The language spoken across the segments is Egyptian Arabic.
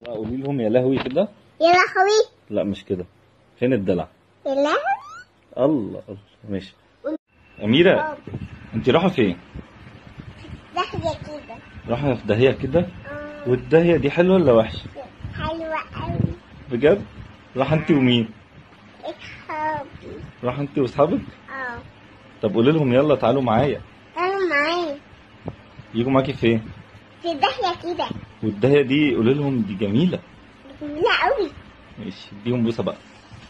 لا قولي لهم يا لهوي كده يا لهوي لا مش كده فين الدلع يا لهوي الله الله ماشي أميرة أنت رايحة فين؟ داخلة كده رايحة في داهية كده آه، والداهية دي حلوة ولا وحشة؟ حلوة أوي بجد؟ رايحة أنت ومين؟ اصحابي رايحة أنت وأصحابك؟ اه طب قولي لهم يلا تعالوا معايا تعالوا معايا يجوا معاكي فين؟ في داخلة كده والداهية دي قولي لهم دي جميلة جميلة أوي ماشي اديهم بوسة بقى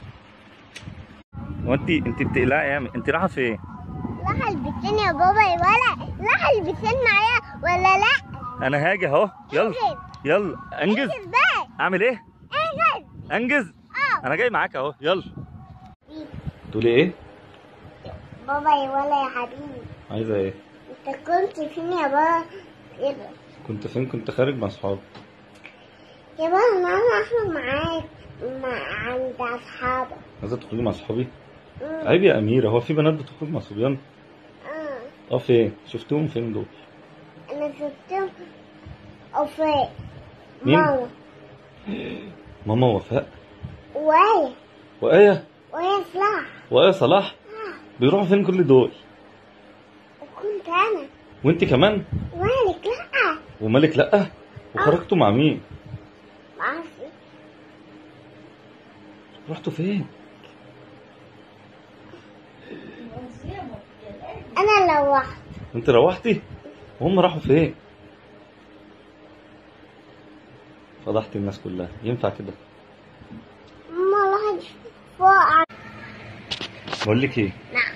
هو أنت أنت بتقلقي يا أنت رايحة فين؟ راح البسين يا بابا يا ولا راح البسين معايا ولا لا أنا هاجي أهو يلا انجز يلا أنجز انجز بقى أعمل إيه؟ انجز أنجز اه أنا جاي معاك أهو يلا تقولي إيه؟ بابا يا ولا يا حبيبي عايزة إيه؟ انت كنت فين يا بابا كده كنت فين؟ كنت خارج مع صحابي يا بابا ما انا اخرج معاك مع عند اصحابك عايزة تخرجي مع صحابي؟ مم. عيب يا أميرة هو في بنات بتخرج مع صبيان؟ اه اه فين؟ شفتهم فين دول؟ انا شفتهم وفاء مين؟ ماما ماما وفاء وآية وآية وآية صلاح وآية صلاح آه. بيروحوا فين كل دول؟ وكنت انا وانت كمان؟ مالك لا ومالك لأ؟ وخرجتوا مع مين؟ معرفش رحتوا فين؟ انا لوحت انت روحتي؟ وهم راحوا فين؟ فضحت الناس كلها ينفع كده؟ ما واحد فوق بقول لك ايه؟ نعم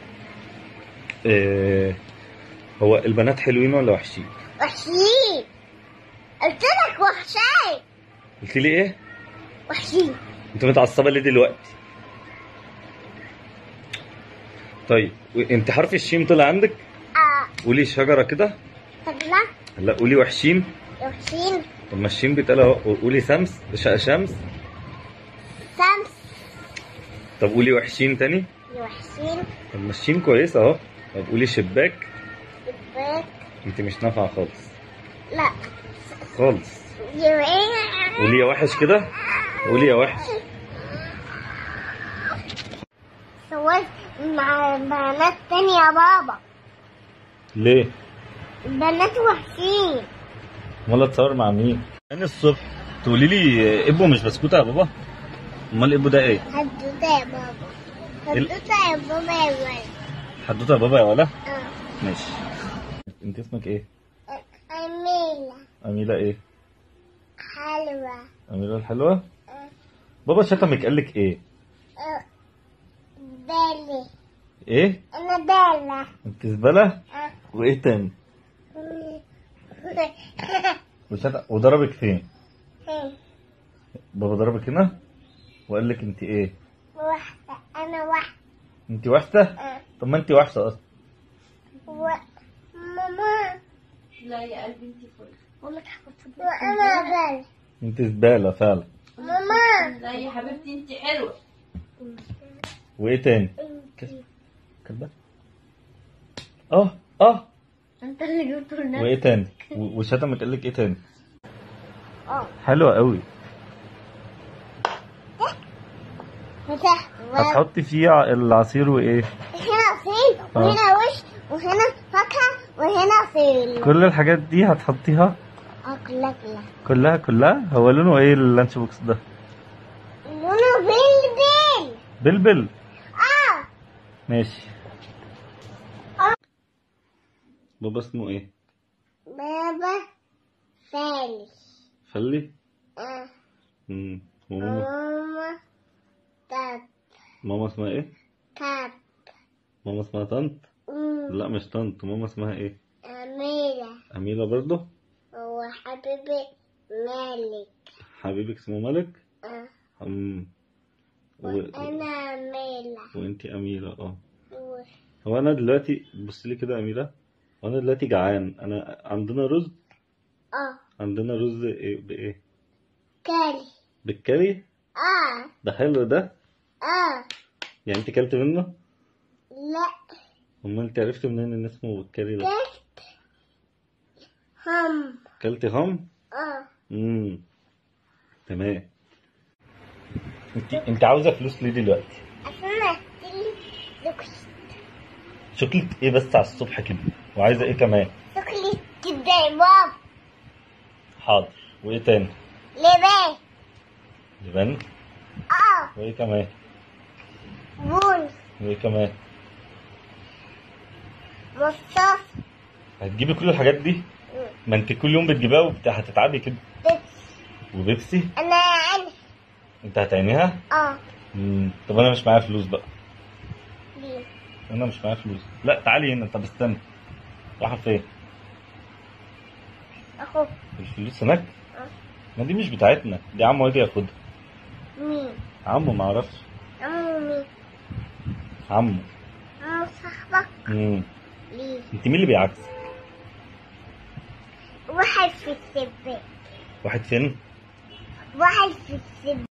آه هو البنات حلوين ولا وحشين؟ وحشين قلت لك وحشين قلت لي ايه؟ وحشين انت متعصبه ليه دلوقتي؟ طيب و- انت حرف الشين طلع عندك؟ اه قولي شجره كده طب لا لا قولي وحشين وحشين طب ما الشين بيتقال اهو قولي شمس ش- شمس شمس طب قولي وحشين تاني وحشين طب ما الشين كويسه اهو طب قولي شباك شباك انت مش نافعه خالص لا خالص يوين قولي يا وحش كده قولي يا وحش سويت مع بنات تانية يا بابا ليه؟ بنات وحشين امال اتصور مع مين؟ انا الصبح تقولي لي ابو مش بسكوته يا بابا امال ابو ده ايه؟ حدوتة يا بابا ال- حدوتة يا بابا يا ولد حدوته يا بابا يا ولا؟ اه ماشي انت اسمك ايه؟ أميلة أميلة ايه؟ حلوة أميلة الحلوة؟ آه. بابا شتمك قالك ايه؟ آه. بالي ايه؟ أنا بالة انت زبالة؟ آه. وايه تاني؟ وشتم وضربك فين؟ بابا ضربك هنا؟ وقال لك انت ايه؟ واحدة أنا واحدة انت وحشة؟ آه. طب ما انت وحشة اصلا و... ماما لا يا قلبي انت فل وأنا بالة انت زبالة فعلا ماما لا يا حبيبتي انت حلوه وايه تاني؟ كده اه اه أنت اللي جبته لنا وايه تاني؟ و- وشتمك قال لك ايه تاني؟ اه حلوة قوي فتح هتحطي فيه ع- العصير وايه؟ هنا فيل وهنا وش وهنا فاكهة وهنا فيل كل الحاجات دي هتحطيها أكلك لا كلها كلها هو لونه ايه اللانش بوكس ده؟ لونه فيل بيل بلبل اه ماشي بابا اسمه ايه؟ بابا فالس فلي؟ اه مم. وماما ماما تاب ماما اسمها ايه؟ تاب ماما اسمها طنط؟ أمم، لا مش طنط ماما اسمها ايه؟ أميرة أميلة برضه؟ وحبيبي مالك حبيبك اسمه ملك؟ اه أم... و... وأنا أميرة وانتي أميلة اه و- هو أنا دلوقتي بص لي كده يا أميلة وأنا دلوقتي جعان أنا عندنا رز اه عندنا رز إيه بإيه؟ كالي بالكاري اه ده حلو ده اه يعني انت كلت منه لا امال انت عرفت منين ان اسمه بالكاري ده كلت هم كلت هم اه امم تمام انت انت عاوزه فلوس ليه دلوقتي عشان اشتري شوكليت شوكليت ايه بس على الصبح كده وعايزه ايه كمان شوكليت كده يا بابا حاضر وايه تاني لبان لبن اه وايه كمان بون وايه كمان مصاص هتجيبي كل الحاجات دي ما انت كل يوم بتجيبها وبت... هتتعبي كده بيبسي وبيبسي انا عارف انت هتعينيها اه مم. طب انا مش معايا فلوس بقى ليه انا مش معايا فلوس لا تعالي هنا طب استنى رايحه فين اخو الفلوس هناك آه. ما دي مش بتاعتنا دي عمو هيجي ياخدها مين عمو ما اعرفش عمو مين عمو عمو صاحبك مم. ليه انت مين اللي بيعكس واحد في السباق واحد فين واحد في السباق